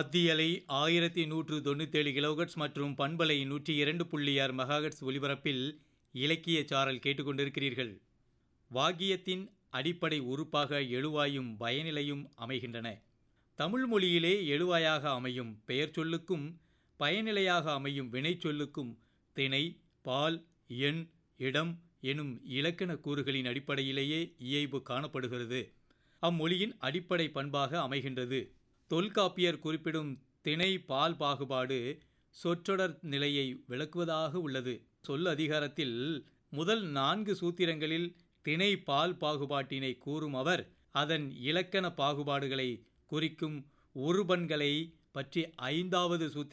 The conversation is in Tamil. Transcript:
மத்தியலை ஆயிரத்தி நூற்று தொண்ணூத்தேழு கிலோகட்ஸ் மற்றும் பண்பலை நூற்றி இரண்டு புள்ளி ஆறு மெகாகட்ஸ் ஒலிபரப்பில் இலக்கிய சாரல் கேட்டுக்கொண்டிருக்கிறீர்கள் வாக்கியத்தின் அடிப்படை உறுப்பாக எழுவாயும் பயனிலையும் அமைகின்றன தமிழ் மொழியிலே எழுவாயாக அமையும் பெயர் சொல்லுக்கும் பயனிலையாக அமையும் வினைச்சொல்லுக்கும் திணை பால் எண் இடம் எனும் இலக்கண கூறுகளின் அடிப்படையிலேயே இயைபு காணப்படுகிறது அம்மொழியின் அடிப்படை பண்பாக அமைகின்றது தொல்காப்பியர் குறிப்பிடும் திணை பால் பாகுபாடு சொற்றொடர் நிலையை விளக்குவதாக உள்ளது சொல் அதிகாரத்தில் முதல் நான்கு சூத்திரங்களில் திணை பால் பாகுபாட்டினை கூறும் அவர் அதன் இலக்கண பாகுபாடுகளை குறிக்கும் உருபன்களை பற்றி ஐந்தாவது சூத்திர